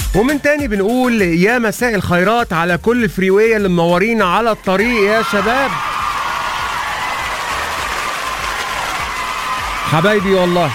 ومن تاني بنقول يا مساء الخيرات على كل الفريوية اللي منورين على الطريق يا شباب حبايبي والله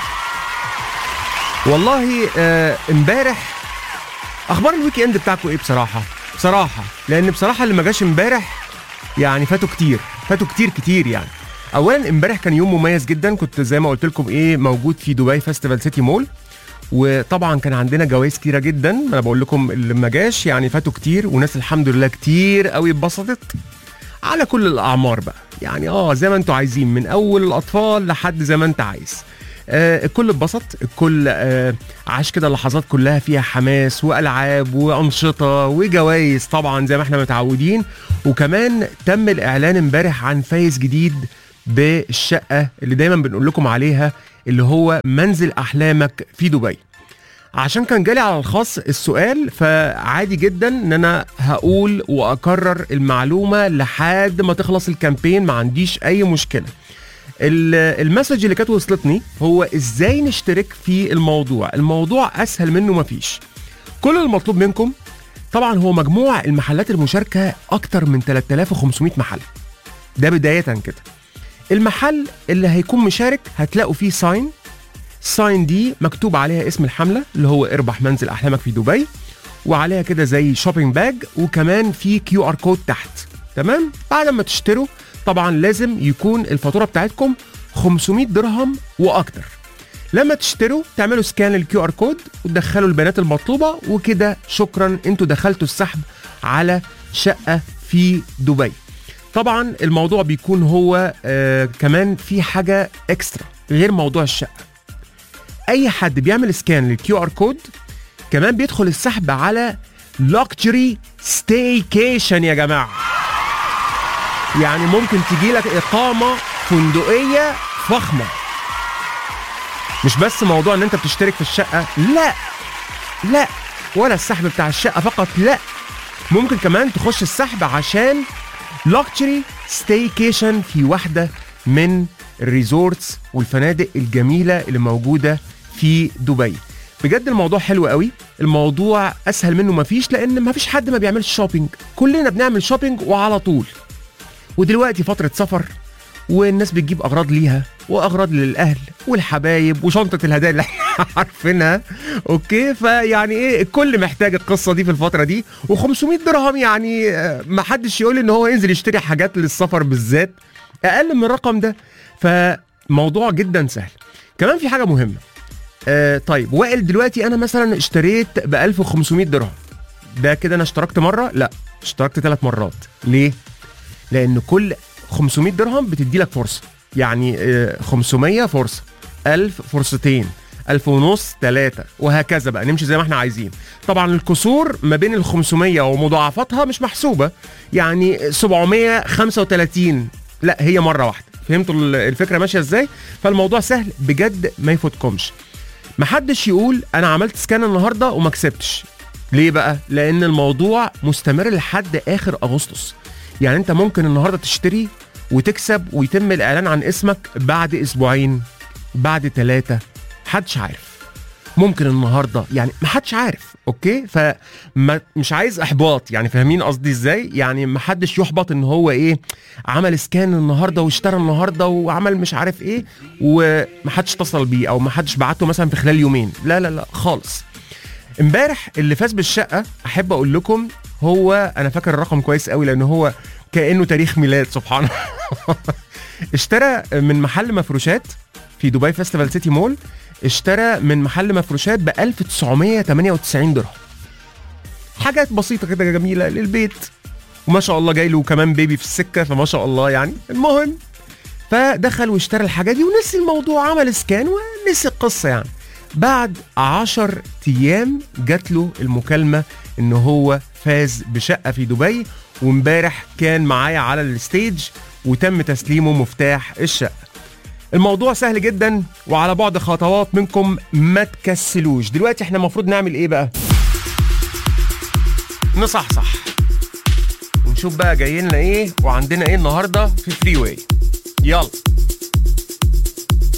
والله آه، امبارح اخبار الويك اند بتاعكم ايه بصراحه بصراحه لان بصراحه اللي ما جاش امبارح يعني فاتوا كتير فاتوا كتير كتير يعني اولا امبارح كان يوم مميز جدا كنت زي ما قلت لكم ايه موجود في دبي فيستيفال سيتي مول وطبعا كان عندنا جوائز كتيره جدا انا بقول لكم اللي ما جاش يعني فاتوا كتير وناس الحمد لله كتير قوي اتبسطت على كل الاعمار بقى يعني اه زي ما انتوا عايزين من اول الاطفال لحد زي ما انت عايز آه الكل اتبسط الكل آه عاش كده اللحظات كلها فيها حماس والعاب وانشطه وجوائز طبعا زي ما احنا متعودين وكمان تم الاعلان امبارح عن فايز جديد بالشقه اللي دايما بنقول لكم عليها اللي هو منزل احلامك في دبي عشان كان جالي على الخاص السؤال فعادي جدا ان انا هقول واكرر المعلومه لحد ما تخلص الكامبين ما عنديش اي مشكله ال- المسج اللي كانت وصلتني هو ازاي نشترك في الموضوع الموضوع اسهل منه مفيش كل المطلوب منكم طبعا هو مجموع المحلات المشاركه اكتر من 3500 محل ده بدايه كده المحل اللي هيكون مشارك هتلاقوا فيه ساين الساين دي مكتوب عليها اسم الحمله اللي هو اربح منزل احلامك في دبي وعليها كده زي شوبينج باج وكمان في كيو ار كود تحت تمام بعد ما تشتروا طبعا لازم يكون الفاتوره بتاعتكم 500 درهم واكتر لما تشتروا تعملوا سكان للكيو ار كود وتدخلوا البيانات المطلوبه وكده شكرا انتوا دخلتوا السحب على شقه في دبي طبعا الموضوع بيكون هو آه كمان في حاجه اكسترا غير موضوع الشقه اي حد بيعمل سكان للكيو ار كود كمان بيدخل السحب على لوكجري ستيكيشن يا جماعه يعني ممكن تجي لك اقامه فندقيه فخمه مش بس موضوع ان انت بتشترك في الشقه لا لا ولا السحب بتاع الشقه فقط لا ممكن كمان تخش السحب عشان لوكجري ستيكيشن في واحده من الريزورتس والفنادق الجميله اللي موجوده في دبي بجد الموضوع حلو قوي الموضوع اسهل منه مفيش لان مفيش حد ما بيعملش شوبينج كلنا بنعمل شوبينج وعلى طول ودلوقتي فتره سفر والناس بتجيب اغراض ليها واغراض للاهل والحبايب وشنطه الهدايا اللي احنا عارفينها اوكي فيعني ايه الكل محتاج القصه دي في الفتره دي و500 درهم يعني آه، ما حدش يقول ان هو ينزل يشتري حاجات للسفر بالذات اقل من الرقم ده فموضوع جدا سهل كمان في حاجه مهمه آه طيب وائل دلوقتي انا مثلا اشتريت ب 1500 درهم ده كده انا اشتركت مره لا اشتركت ثلاث مرات ليه لان كل 500 درهم بتدي لك فرصه يعني آه، 500 فرصه 1000 فرصتين 1000 ونص ثلاثة وهكذا بقى نمشي زي ما احنا عايزين طبعا الكسور ما بين ال 500 ومضاعفاتها مش محسوبة يعني 735 لا هي مرة واحدة فهمتوا ال- الفكرة ماشية ازاي فالموضوع سهل بجد ما يفوتكمش محدش يقول انا عملت سكان النهارده وما كسبتش ليه بقى لان الموضوع مستمر لحد اخر اغسطس يعني انت ممكن النهارده تشتري وتكسب ويتم الاعلان عن اسمك بعد اسبوعين بعد ثلاثة محدش عارف ممكن النهارده يعني محدش عارف اوكي فمش عايز احباط يعني فاهمين قصدي ازاي يعني محدش يحبط ان هو ايه عمل سكان النهارده واشترى النهارده وعمل مش عارف ايه ومحدش اتصل بيه او محدش بعته مثلا في خلال يومين لا لا لا خالص امبارح اللي فاز بالشقه احب اقول لكم هو انا فاكر الرقم كويس قوي لان هو كانه تاريخ ميلاد سبحان الله اشترى من محل مفروشات في دبي فيستيفال سيتي مول اشترى من محل مفروشات ب 1998 درهم حاجات بسيطه كده جميله للبيت وما شاء الله جاي له كمان بيبي في السكه فما شاء الله يعني المهم فدخل واشترى الحاجات دي ونسي الموضوع عمل سكان ونسي القصه يعني بعد عشر ايام جات له المكالمه ان هو فاز بشقه في دبي وامبارح كان معايا على الستيج وتم تسليمه مفتاح الشقه الموضوع سهل جدا وعلى بعد خطوات منكم ما تكسلوش دلوقتي احنا المفروض نعمل ايه بقى نصحصح ونشوف بقى جاي لنا ايه وعندنا ايه النهارده في فري واي يلا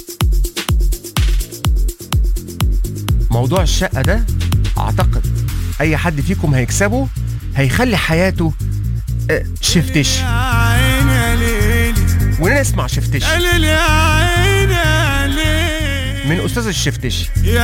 موضوع الشقه ده اعتقد اي حد فيكم هيكسبه هيخلي حياته آه، شفتش يا عيني يا ليلي ونسمع شفتش يا ليلي يا عيني يا ليلي من استاذ الشفتش يا